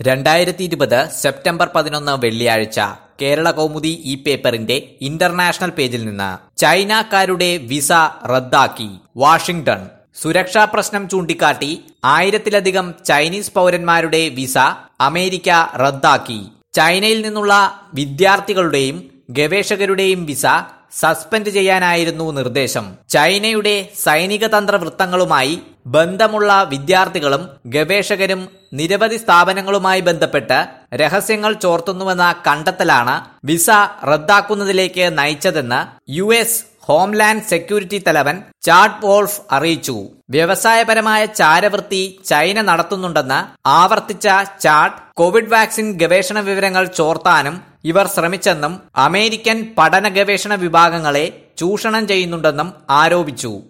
രണ്ടായിരത്തി ഇരുപത് സെപ്റ്റംബർ പതിനൊന്ന് വെള്ളിയാഴ്ച കേരള കൗമുദി ഈ പേപ്പറിന്റെ ഇന്റർനാഷണൽ പേജിൽ നിന്ന് ചൈനക്കാരുടെ വിസ റദ്ദാക്കി വാഷിംഗ്ടൺ സുരക്ഷാ പ്രശ്നം ചൂണ്ടിക്കാട്ടി ആയിരത്തിലധികം ചൈനീസ് പൗരന്മാരുടെ വിസ അമേരിക്ക റദ്ദാക്കി ചൈനയിൽ നിന്നുള്ള വിദ്യാർത്ഥികളുടെയും ഗവേഷകരുടെയും വിസ സസ്പെൻഡ് ചെയ്യാനായിരുന്നു നിർദ്ദേശം ചൈനയുടെ സൈനിക തന്ത്ര വൃത്തങ്ങളുമായി ബന്ധമുള്ള വിദ്യാർത്ഥികളും ഗവേഷകരും നിരവധി സ്ഥാപനങ്ങളുമായി ബന്ധപ്പെട്ട് രഹസ്യങ്ങൾ ചോർത്തുന്നുവെന്ന കണ്ടെത്തലാണ് വിസ റദ്ദാക്കുന്നതിലേക്ക് നയിച്ചതെന്ന് യു എസ് ഹോംലാൻഡ് സെക്യൂരിറ്റി തലവൻ ചാഡ് വോൾഫ് അറിയിച്ചു വ്യവസായപരമായ ചാരവൃത്തി ചൈന നടത്തുന്നുണ്ടെന്ന് ആവർത്തിച്ച ചാഡ് കോവിഡ് വാക്സിൻ ഗവേഷണ വിവരങ്ങൾ ചോർത്താനും ഇവർ ശ്രമിച്ചെന്നും അമേരിക്കൻ പഠന ഗവേഷണ വിഭാഗങ്ങളെ ചൂഷണം ചെയ്യുന്നുണ്ടെന്നും ആരോപിച്ചു